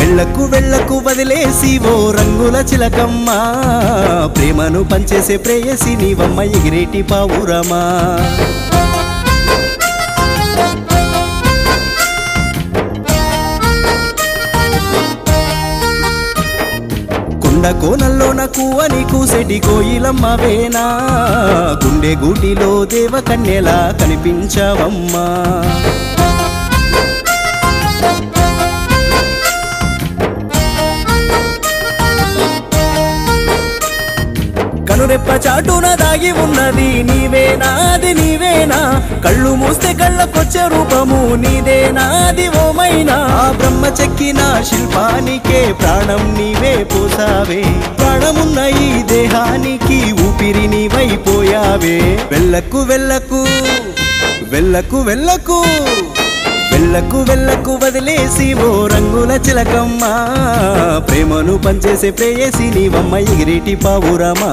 వెళ్ళకు వెళ్ళకు వదిలేసి ఓ రంగుల చిలకమ్మ ప్రేమను పంచేసే ప్రేయసి నీవమ్మ ఎగిరేటి పావురమా కొండ కోనల్లో నాకు అని కూసెటి కోయిలమ్మ వేనా గుండె గూటిలో దేవ కన్యలా కనిపించావమ్మా కనురెప్ప చాటున దాగి ఉన్నది నీవేనా అది నీవేనా కళ్ళు మూస్తే కళ్ళకొచ్చే రూపము నీదేనా అది ఓమైనా ఆ బ్రహ్మ చెక్కిన శిల్పానికే ప్రాణం నీవే పోసావే ప్రాణమున్న ఈ దేహానికి ఊపిరి నీవైపోయావే వెళ్ళకు వెళ్ళకు వెళ్ళకు వెళ్ళకు వెళ్ళకు వెళ్ళకు వదిలేసి ఓ రంగుల చిలకమ్మ ప్రేమను పంచేసే ప్రేయసి నీవమ్మ ఎగిరేటి పావురమా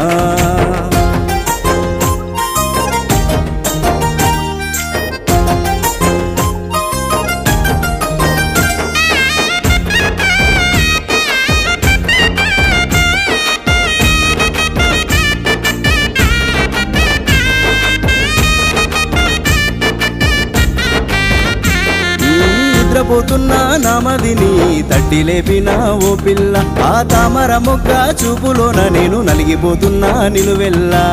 నిద్రపోతున్నా నామదిని తట్టి లేపిన ఓ పిల్ల ఆ తామర మొగ్గ చూపులోన నేను నలిగిపోతున్నా నిలువెల్లా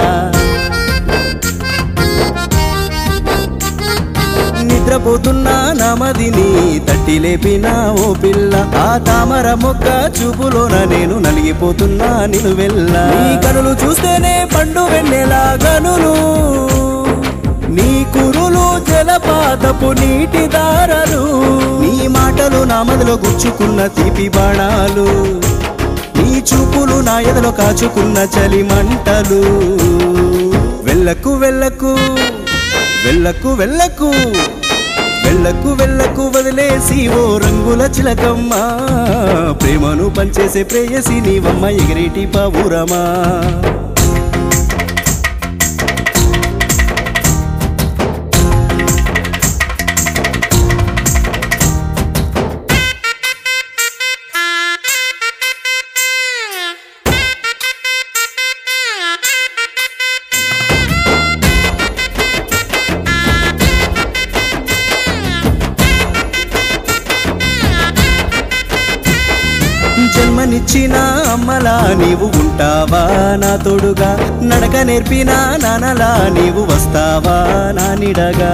నిద్రపోతున్నా నామదిని తట్టి లేపిన ఓ పిల్ల ఆ తామర మొగ్గ చూపులోన నేను నలిగిపోతున్నా నిలువెల్లా నీ కనులు చూస్తేనే పండు వెన్నెలా గనులు నీ కురులు జలపాతపు నీటి దారలు నీ మాటలు నా మదిలో గుచ్చుకున్న తీపి బాణాలు నీ చూపులు నా ఎదలో కాచుకున్న చలి మంటలు వెళ్ళకు వెళ్ళకు వెళ్ళకు వెళ్ళకు వెళ్ళకు వెళ్ళకు వదిలేసి ఓ రంగుల చిలకమ్మ ప్రేమను పంచేసే ప్రేయసి నీవమ్మ ఎగిరేటి పావురమా జన్మనిచ్చిన అమ్మలా నీవు ఉంటావా నా తోడుగా నడక నేర్పిన నానలా నీవు వస్తావా నా నిడగా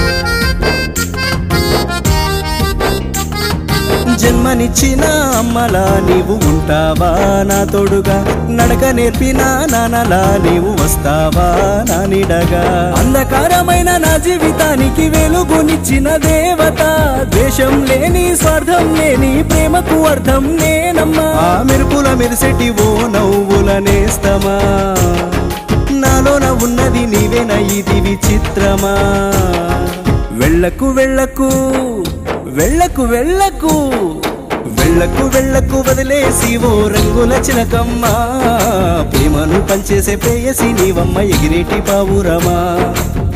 జన్మనిచ్చిన అమ్మలా నీవు ఉంటావా నా తోడుగా నడక నేర్పిన నానలా నీవు వస్తావా నా నిడగా అంధకారమైన నా జీవితానికి వెలుగునిచ్చిన దేవత ద్వేషం లేని స్వార్థం లేని ప్రేమకు అర్థం నేనమ్మా ఆ మెరుపుల మెరిసెటి ఓ నవ్వుల నేస్తమా నాలోన ఉన్నది నీవేన ఇది విచిత్రమా వెళ్ళకు వెళ్ళకు వెళ్ళకు వెళ్ళకు వెళ్ళకు వెళ్ళకు వదిలేసి ఓ రంగుల చిలకమ్మ ప్రేమను పంచేసే ప్రేయసి నీవమ్మ ఎగిరేటి పావురమా